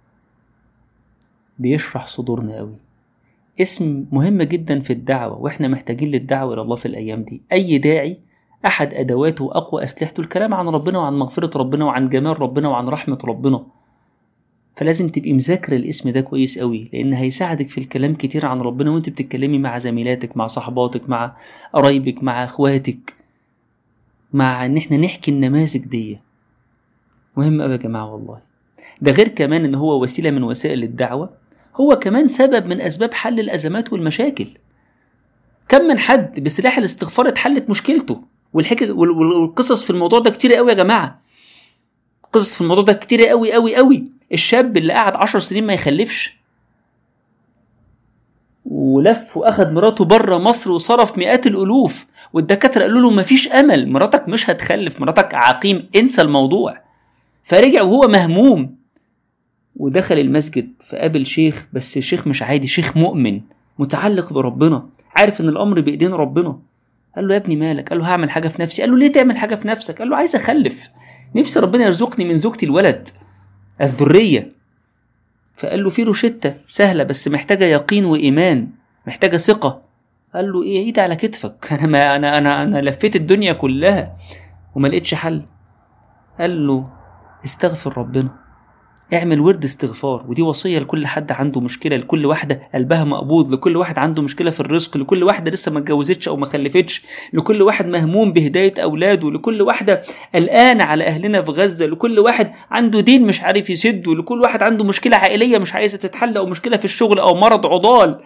بيشرح صدورنا قوي اسم مهم جدا في الدعوة واحنا محتاجين للدعوة إلى الله في الأيام دي أي داعي أحد أدواته وأقوى أسلحته الكلام عن ربنا وعن مغفرة ربنا وعن جمال ربنا وعن رحمة ربنا فلازم تبقي مذاكرة الاسم ده كويس قوي لأن هيساعدك في الكلام كتير عن ربنا وانت بتتكلمي مع زميلاتك مع صحباتك مع قرايبك مع اخواتك مع ان احنا نحكي النماذج دي مهم قوي يا جماعة والله ده غير كمان ان هو وسيلة من وسائل الدعوة هو كمان سبب من اسباب حل الازمات والمشاكل كم من حد بسلاح الاستغفار اتحلت مشكلته والحكي والقصص في الموضوع ده كتير قوي يا جماعه قصص في الموضوع ده كتير قوي قوي قوي الشاب اللي قعد عشر سنين ما يخلفش ولف واخد مراته بره مصر وصرف مئات الالوف والدكاتره قالوا له مفيش امل مراتك مش هتخلف مراتك عقيم انسى الموضوع فرجع وهو مهموم ودخل المسجد فقابل شيخ بس شيخ مش عادي شيخ مؤمن متعلق بربنا عارف ان الامر بايدين ربنا قال له يا ابني مالك قال له هعمل حاجه في نفسي قال له ليه تعمل حاجه في نفسك قال له عايز اخلف نفسي ربنا يرزقني من زوجتي الولد الذريه فقال له في روشته سهله بس محتاجه يقين وايمان محتاجه ثقه قال له ايه ايد على كتفك انا ما انا انا انا لفيت الدنيا كلها وما لقيتش حل قال له استغفر ربنا اعمل ورد استغفار ودي وصيه لكل حد عنده مشكله لكل واحده قلبها مقبوض لكل واحد عنده مشكله في الرزق لكل واحده لسه ما اتجوزتش او ما خلفتش لكل واحد مهموم بهدايه اولاده لكل واحده قلقانه على اهلنا في غزه لكل واحد عنده دين مش عارف يسده لكل واحد عنده مشكله عائليه مش عايزه تتحل او مشكله في الشغل او مرض عضال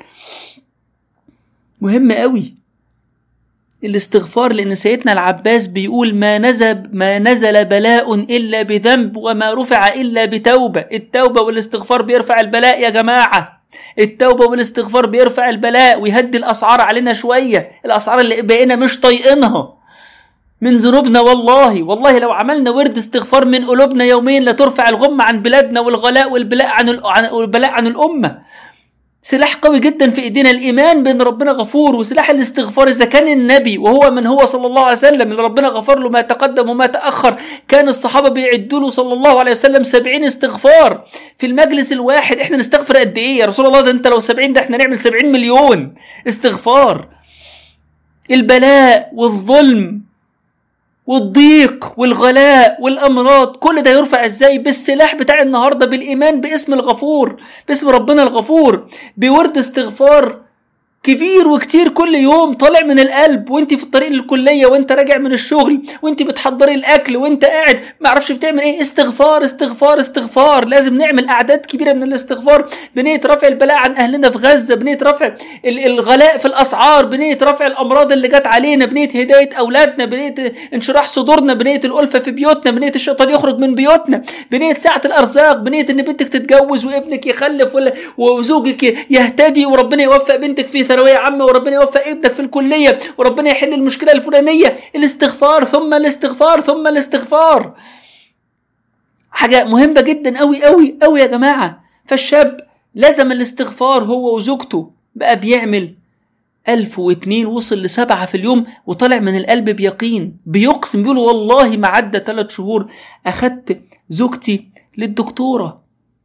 مهم قوي الاستغفار لان سيدنا العباس بيقول ما نزل ما نزل بلاء الا بذنب وما رفع الا بتوبه التوبه والاستغفار بيرفع البلاء يا جماعه التوبه والاستغفار بيرفع البلاء ويهدي الاسعار علينا شويه الاسعار اللي بقينا مش طايقينها من ذنوبنا والله والله لو عملنا ورد استغفار من قلوبنا يوميا لترفع الغمة عن بلادنا والغلاء والبلاء عن والبلاء عن الأمة سلاح قوي جدا في ايدينا الايمان بان ربنا غفور وسلاح الاستغفار اذا كان النبي وهو من هو صلى الله عليه وسلم اللي ربنا غفر له ما تقدم وما تاخر كان الصحابه بيعدوا له صلى الله عليه وسلم سبعين استغفار في المجلس الواحد احنا نستغفر قد ايه يا رسول الله ده انت لو سبعين ده احنا نعمل سبعين مليون استغفار البلاء والظلم والضيق والغلاء والامراض كل ده يرفع ازاي بالسلاح بتاع النهارده بالايمان باسم الغفور باسم ربنا الغفور بورد استغفار كبير وكتير كل يوم طالع من القلب وانت في الطريق للكليه وانت راجع من الشغل وانت بتحضري الاكل وانت قاعد ما اعرفش بتعمل ايه استغفار استغفار استغفار لازم نعمل اعداد كبيره من الاستغفار بنيه رفع البلاء عن اهلنا في غزه بنيه رفع الغلاء في الاسعار بنيه رفع الامراض اللي جت علينا بنيه هدايه اولادنا بنيه انشراح صدورنا بنيه الالفه في بيوتنا بنيه الشيطان يخرج من بيوتنا بنيه سعه الارزاق بنيه ان بنتك تتجوز وابنك يخلف وزوجك يهتدي وربنا يوفق بنتك في ثانويه عامه وربنا يوفق ابنك في الكليه وربنا يحل المشكله الفلانيه الاستغفار ثم الاستغفار ثم الاستغفار حاجه مهمه جدا قوي قوي قوي يا جماعه فالشاب لازم الاستغفار هو وزوجته بقى بيعمل ألف واتنين وصل لسبعة في اليوم وطلع من القلب بيقين بيقسم بيقول والله ما عدى ثلاث شهور أخدت زوجتي للدكتورة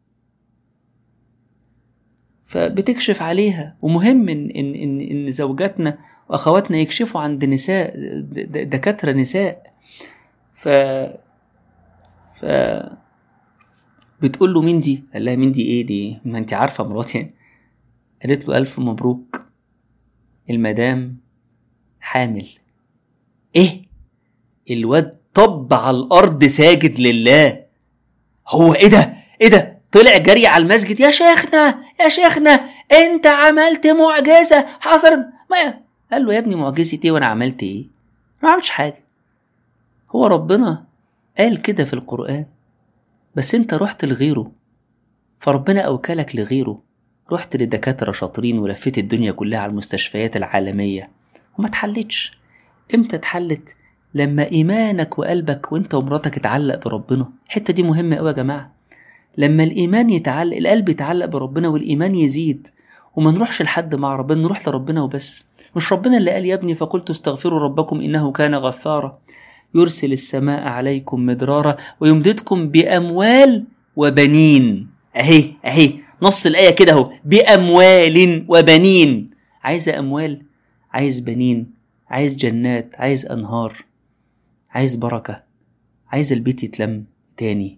فبتكشف عليها ومهم ان ان ان, إن زوجاتنا واخواتنا يكشفوا عند نساء دكاتره نساء ف ف بتقول له مين دي؟ قال لها مين دي ايه دي؟ ما انت عارفه مراتي قالت له الف مبروك المدام حامل ايه؟ الواد طب على الارض ساجد لله هو ايه ده؟ ايه ده؟ طلع جري على المسجد يا شيخنا يا شيخنا انت عملت معجزه حصلت ما قال له يا ابني معجزه ايه وانا عملت ايه ما عملتش حاجه هو ربنا قال كده في القران بس انت رحت لغيره فربنا اوكلك لغيره رحت لدكاتره شاطرين ولفيت الدنيا كلها على المستشفيات العالميه وما اتحلتش امتى اتحلت لما ايمانك وقلبك وانت ومراتك اتعلق بربنا الحته دي مهمه قوي يا جماعه لما الإيمان يتعلق القلب يتعلق بربنا والإيمان يزيد وما نروحش لحد مع ربنا نروح لربنا وبس مش ربنا اللي قال يا ابني فقلت استغفروا ربكم إنه كان غفارا يرسل السماء عليكم مدرارا ويمددكم بأموال وبنين أهي أهي نص الآية كده أهو بأموال وبنين عايز أموال عايز بنين عايز جنات عايز أنهار عايز بركة عايز البيت يتلم تاني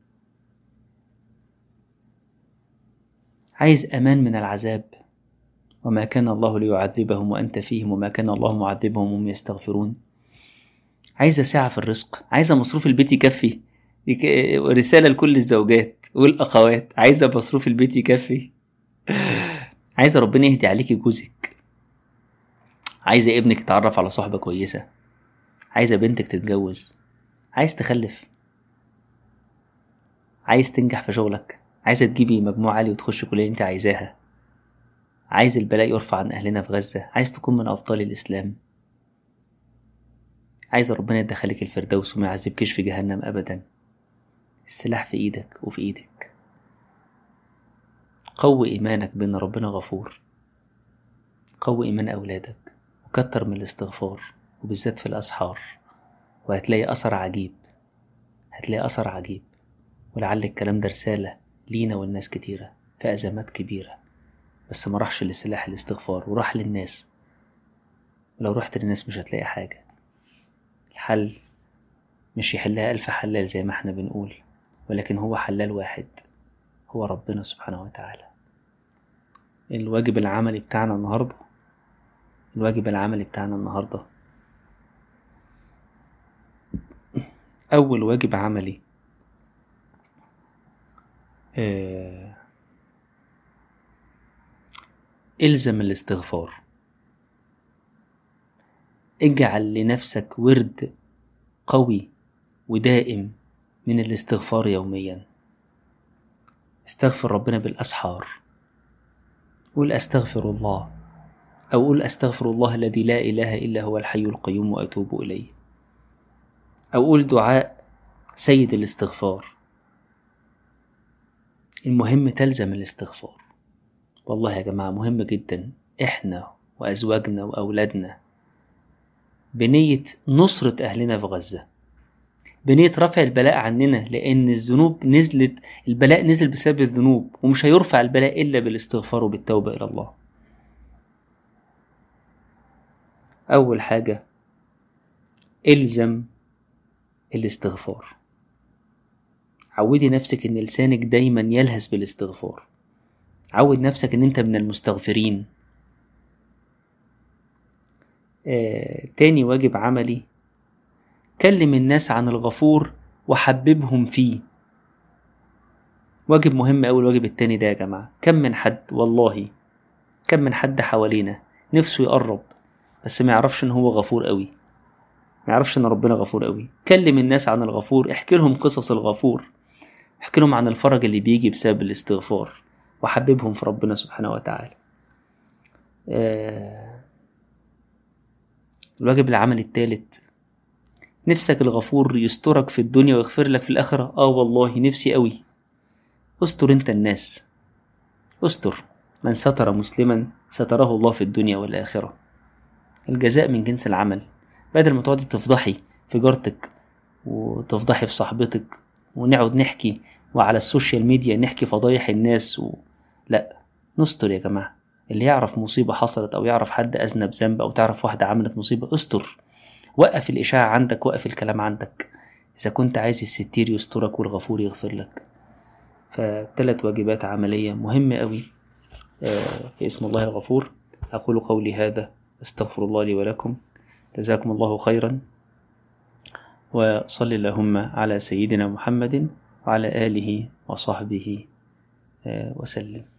عايز أمان من العذاب وما كان الله ليعذبهم وأنت فيهم وما كان الله معذبهم وهم يستغفرون عايزة ساعة في الرزق عايزة مصروف البيت يكفي رسالة لكل الزوجات والأخوات عايزة مصروف البيت يكفي عايزة ربنا يهدي عليكي جوزك عايزة ابنك يتعرف على صحبة كويسة عايزة بنتك تتجوز عايز تخلف عايز تنجح في شغلك عايزة تجيبي مجموع عالي وتخش كلية انت عايزاها عايز البلاء يرفع عن أهلنا في غزة عايز تكون من أبطال الإسلام عايز ربنا يدخلك الفردوس وما يعذبكش في جهنم أبدا السلاح في إيدك وفي إيدك قوي إيمانك بأن ربنا غفور قوي إيمان أولادك وكتر من الاستغفار وبالذات في الأسحار وهتلاقي أثر عجيب هتلاقي أثر عجيب ولعل الكلام ده رسالة لينا والناس كتيرة في أزمات كبيرة بس ما راحش لسلاح الاستغفار وراح للناس ولو رحت للناس مش هتلاقي حاجة الحل مش يحلها ألف حلال زي ما احنا بنقول ولكن هو حلال واحد هو ربنا سبحانه وتعالى الواجب العملي بتاعنا النهاردة الواجب العملي بتاعنا النهاردة أول واجب عملي آه، الزم الاستغفار اجعل لنفسك ورد قوي ودائم من الاستغفار يوميا استغفر ربنا بالأسحار قول أستغفر الله أو قول أستغفر الله الذي لا إله إلا هو الحي القيوم وأتوب إليه أو قول دعاء سيد الاستغفار المهم تلزم الاستغفار والله يا جماعة مهم جدا احنا وأزواجنا وأولادنا بنية نصرة أهلنا في غزة بنية رفع البلاء عننا لأن الذنوب نزلت البلاء نزل بسبب الذنوب ومش هيرفع البلاء إلا بالاستغفار وبالتوبة إلى الله أول حاجة إلزم الاستغفار عودي نفسك ان لسانك دايما يلهث بالاستغفار عود نفسك ان انت من المستغفرين آه، تاني واجب عملي كلم الناس عن الغفور وحببهم فيه واجب مهم أوي الواجب التاني ده يا جماعة كم من حد والله كم من حد حوالينا نفسه يقرب بس ما يعرفش ان هو غفور قوي ما يعرفش ان ربنا غفور قوي كلم الناس عن الغفور احكي لهم قصص الغفور احكي لهم عن الفرج اللي بيجي بسبب الاستغفار وحببهم في ربنا سبحانه وتعالى آه الواجب العمل الثالث نفسك الغفور يسترك في الدنيا ويغفر لك في الآخرة آه والله نفسي قوي استر انت الناس استر من ستر مسلما ستره الله في الدنيا والآخرة الجزاء من جنس العمل بدل ما تقعدي تفضحي في جارتك وتفضحي في صاحبتك ونقعد نحكي وعلى السوشيال ميديا نحكي فضايح الناس و... لا نستر يا جماعة اللي يعرف مصيبة حصلت أو يعرف حد أذنب ذنب أو تعرف واحدة عملت مصيبة استر وقف الإشاعة عندك وقف الكلام عندك إذا كنت عايز الستير يسترك والغفور يغفر لك فتلات واجبات عملية مهمة أوي في اسم الله الغفور أقول قولي هذا أستغفر الله لي ولكم جزاكم الله خيرا وصل اللهم على سيدنا محمد وعلى آله وصحبه وسلم